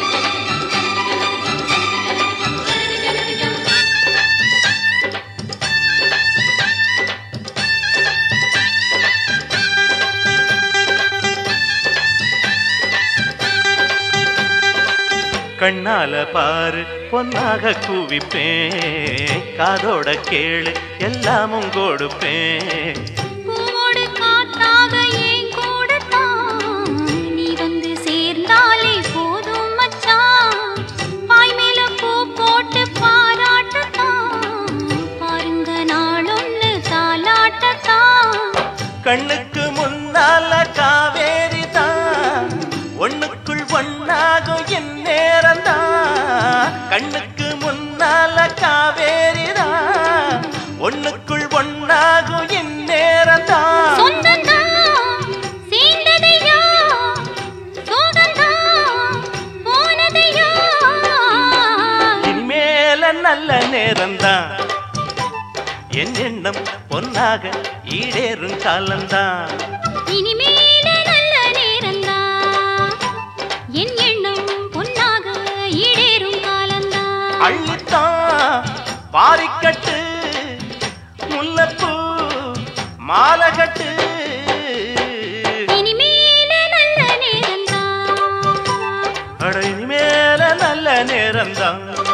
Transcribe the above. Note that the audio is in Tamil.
கண்ணால பாரு பொன்னாக கூவிப்பேன் காதோட கேளு எல்லாமும் கொடுப்பேன் பூவோடு காத்தாக என் கூடத்தான் நீ வந்து சேர்ந்தாலே போதும் மச்சான் பாய் மேல பூ போட்டு பாராட்டத்தான் பாருங்க நாளொன்னு தாலாட்டத்தான் கண்ணுக்கு முன்னால காவேரி தான் ஒண்ணுக்குள் ஒண்ணாகும் என் நேரம் தான் கண்ணுக்கு முன்னால காவேரி தான் ஒண்ணுக்குள் ஒண்ணாகும் என் நேரம் தான் சொந்தந்தான் சேர்ந்ததையா சோகந்தான் போனதையா இனிமேல நல்ல நேரம்தான் என் எண்ணம் பொன்னாக ஈடேறும் காலம்தான் இனிமேல நல்ல நேரந்தான் என் எண்ணம் பொன்னாக ஈடேறும் காலந்தான் அள்ளித்தான் பாரிக்கட்டு முல்லப்பூ மாலகட்டு இனிமேல நல்ல நேரந்தான் அட இனிமேல நல்ல நேரம்தான்